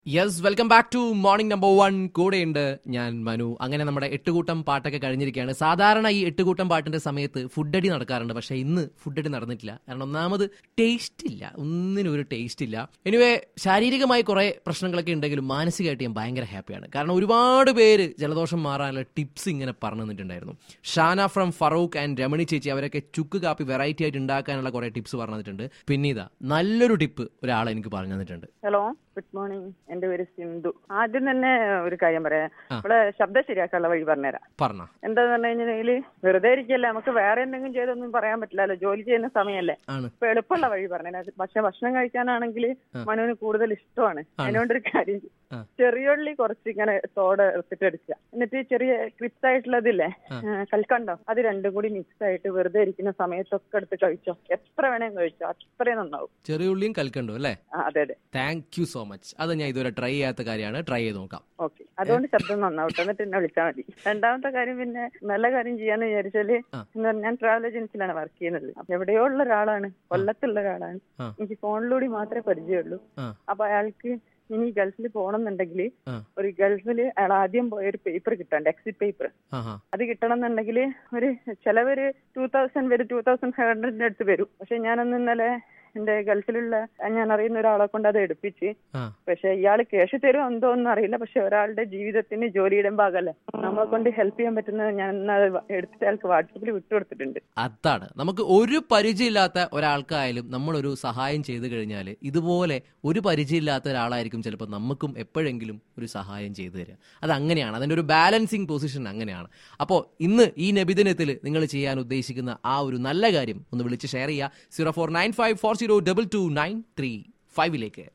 Yes welcome back to morning number one കൂടെയുണ്ട് ഞാൻ മനു അങ്ങനെ നമ്മുടെ എട്ടുകൂട്ടം പാട്ടൊക്കെ കഴിഞ്ഞിരിക്കുകയാണ് സാധാരണ ഈ എട്ടുകൂട്ടം പാട്ടിന്റെ സമയത്ത് ഫുഡടി നടക്കാറുണ്ട് പക്ഷേ ഇന്ന് ഫുഡടി നടന്നിട്ടില്ല കാരണം ഒന്നാമത് ടേസ്റ്റ് ഇല്ല ഒന്നിനും ഒരു ടേസ്റ്റ് ഇല്ല എനിവേ ശാരീരികമായി കുറെ പ്രശ്നങ്ങളൊക്കെ ഉണ്ടെങ്കിലും മാനസികമായിട്ട് ഞാൻ ഭയങ്കര ഹാപ്പിയാണ് കാരണം ഒരുപാട് പേര് ജലദോഷം മാറാനുള്ള ടിപ്സ് ഇങ്ങനെ പറഞ്ഞു തന്നിട്ടുണ്ടായിരുന്നു ഷാന ഫ്രം ഫറൂഖ് ആൻഡ് രമണി ചേച്ചി അവരൊക്കെ ചുക്ക് കാപ്പി വെറൈറ്റി ആയിട്ട് ഉണ്ടാക്കാനുള്ള കുറെ ടിപ്സ് പറഞ്ഞു തന്നിട്ടുണ്ട് പിന്നെ ഇതാ നല്ലൊരു ടിപ്പ് ഒരാൾ എനിക്ക് പറഞ്ഞു തന്നിട്ടുണ്ട് ഹലോ ഗുഡ് മോർണിംഗ് എന്റെ പേര് സിന്ധു ആദ്യം തന്നെ ഒരു കാര്യം പറയാം ആ. ഇവിടെ ശബ്ദം ശരിയാക്കാനുള്ള വഴി പറഞ്ഞുതരാം പറഞ്ഞ എന്താന്ന് പറഞ്ഞു കഴിഞ്ഞാല് വെറുതെ ഇരിക്കല്ലേ നമുക്ക് വേറെ എന്തെങ്കിലും ചെയ്തൊന്നും പറയാൻ പറ്റില്ലല്ലോ ജോലി ചെയ്യുന്ന സമയമല്ലേ ആണ് ഇപ്പൊ എളുപ്പമുള്ള വഴി പറഞ്ഞു പക്ഷെ ഭക്ഷണം കഴിക്കാനാണെങ്കിൽ മനുവിന് കൂടുതൽ ഇഷ്ടമാണ് അതിനോണ്ടൊരു കാര്യം ചെയ്യ്. ആ. ചെറിയുള്ളി കുറച്ച് ഇങ്ങനെ തോട എടുത്തിട്ട് എടുക്കുക എന്നിട്ട് ചെറിയ ക്രിപ്സ് ആയിട്ടുള്ളതില്ലേ ആ. ആ, കൽക്കണ്ടോ അത് രണ്ടും കൂടി മിക്സ് ആയിട്ട് വെറുതെ ഇരിക്കുന്ന സമയത്തൊക്കെ എടുത്ത് കഴിച്ചോ എത്ര വേണേലും കഴിച്ചോ അത്രയും നന്നാവും ചെറിയ ഉള്ളിയും കൽക്കണ്ടോ അല്ലേ ആ, അതെ അതെ താങ്ക് യു സോ മച്ച് അത് ഞാൻ ഇതുവരെ ട്രൈ ചെയ്യാത്ത കാര്യമാണ് ട്രൈ ചെയ്ത് നോക്കാം ഓക്കെ അതുകൊണ്ട് ശബ്ദം നന്നാവട്ടെ എന്നിട്ട് എന്നെ വിളിച്ചാൽ മതി രണ്ടാമത്തെ കാര്യം പിന്നെ നല്ല കാര്യം ചെയ്യാന്ന് വിചാരിച്ചാല് ആ. എന്ന് പറഞ്ഞാൽ ഞാൻ ട്രാവൽ ഏജൻസിയിലാണ് വർക്ക് ചെയ്യുന്നത് അപ്പൊ എവിടെയോ ഉള്ള ഒരാളാണ് കൊല്ലത്തുള്ള ഒരാളാണ് ആ. എനിക്ക് ഫോണിലൂടെ മാത്രമേ പരിചയമുള്ളൂ ആ അപ്പൊ അയാൾക്ക് ഇനി ഗൾഫിൽ പോകണമെന്നുണ്ടെങ്കിൽ ആ ഒരു ഗൾഫിൽ അയാൾ ആദ്യം പോയ ഒരു പേപ്പർ കിട്ടാണ്ട് എക്സിറ്റ് പേപ്പർ ആഹാ അത് കിട്ടണം എന്നുണ്ടെങ്കിൽ ഒരു ചിലവര് ടൂ തൗസൻഡ് വരും ടൂ തൗസൻഡ് ഫൈവ് ഹൺഡ്രഡിന്റെ അടുത്ത് വരും പക്ഷെ ഞാനന്ന് ഇന്നലെ എന്റെ ഗൾഫിലുള്ള ഞാൻ അറിയുന്ന ഒരാളെ കൊണ്ട് അത് എടുപ്പിച്ച് ആ പക്ഷെ ഇയാൾ ക്യാഷ് തരും എന്തോ ഒന്നും അറിയില്ല പക്ഷെ ഒരാളുടെ ജീവിതത്തിന് ജോലിയുടെ ഭാഗമല്ലേ നമ്മളെ കൊണ്ട് ഹെൽപ്പ് ചെയ്യാൻ പറ്റുന്നത് ഞാൻ ഇന്ന് അത് എടുത്തിട്ട് അയാൾക്ക് വാട്സപ്പിൽ വിട്ടുകൊടുത്തിട്ടുണ്ട് അതാണ് നമുക്ക് ഒരു പരിചയമില്ലാത്ത ഒരാൾക്കായാലും നമ്മളൊരു സഹായം ചെയ്തു കഴിഞ്ഞാൽ ഇതുപോലെ ഒരു പരിചയമില്ലാത്ത ഒരാളായിരിക്കും ചിലപ്പോൾ നമുക്കും എപ്പോഴെങ്കിലും ഒരു സഹായം ചെയ്തു തരിക അത് അങ്ങനെയാണ് അതിൻ്റെ ഒരു ബാലൻസിങ് പൊസിഷൻ അങ്ങനെയാണ് അപ്പോൾ ഇന്ന് ഈ നബിദിനത്തിൽ നിങ്ങൾ ചെയ്യാൻ ഉദ്ദേശിക്കുന്ന ആ ഒരു നല്ല കാര്യം ഒന്ന് വിളിച്ച് ഷെയർ ചെയ്യുക zero four nine five four zero double two nine three ഫൈവിലേക്ക്